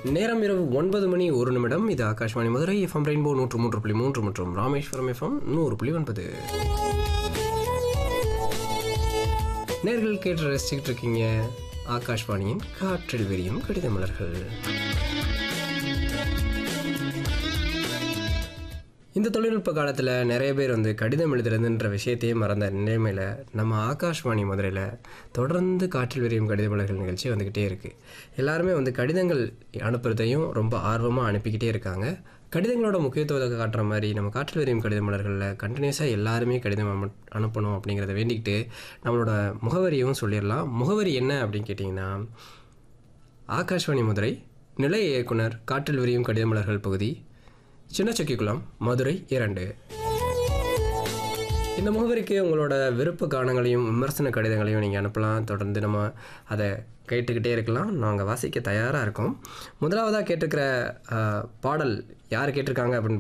நேரம் இரவு ஒன்பது மணி ஒரு நிமிடம் இது ஆகாஷ்வாணி மதுரை எஃப்எம் ரெயின்போ நூற்று மூன்று புள்ளி மூன்று மற்றும் ராமேஸ்வரம் எஃப்எம் நூறு புள்ளி ஒன்பது நேர்கள் கேட்டு ரசிச்சுக்கிட்டு இருக்கீங்க ஆகாஷ்வாணியின் காற்றில் விரியும் கடித மலர்கள் இந்த தொழில்நுட்ப காலத்தில் நிறைய பேர் வந்து கடிதம் எழுதுறதுன்ற விஷயத்தையே மறந்த நிலைமையில் நம்ம ஆகாஷ்வாணி மதுரையில் தொடர்ந்து காற்றில் விரியும் கடித மலர்கள் நிகழ்ச்சி வந்துக்கிட்டே இருக்குது எல்லாருமே வந்து கடிதங்கள் அனுப்புறதையும் ரொம்ப ஆர்வமாக அனுப்பிக்கிட்டே இருக்காங்க கடிதங்களோட முக்கியத்துவத்தை காட்டுற மாதிரி நம்ம காற்றில் விரியும் கடித மலர்களில் கண்டினியூஸாக எல்லாருமே கடிதம் அனு- அனுப்பணும் அப்படிங்கிறத வேண்டிக்கிட்டு நம்மளோட முகவரியவும் சொல்லிடலாம் முகவரி என்ன அப்படின்னு கேட்டிங்கன்னா ஆகாஷ்வாணி மதுரை நிலைய இயக்குனர் காற்றில் விரியும் கடித மலர்கள் பகுதி சின்னச்சக்கிக்குளம் மதுரை இரண்டு இந்த முகவரிக்கு உங்களோட விருப்ப காணங்களையும் விமர்சன கடிதங்களையும் நீங்கள் அனுப்பலாம் தொடர்ந்து நம்ம அதை கேட்டுக்கிட்டே இருக்கலாம் நாங்கள் வாசிக்க தயாராக இருக்கோம் முதலாவதாக கேட்டிருக்கிற அஹ், பாடல் யார் கேட்டிருக்காங்க அப்படின்னு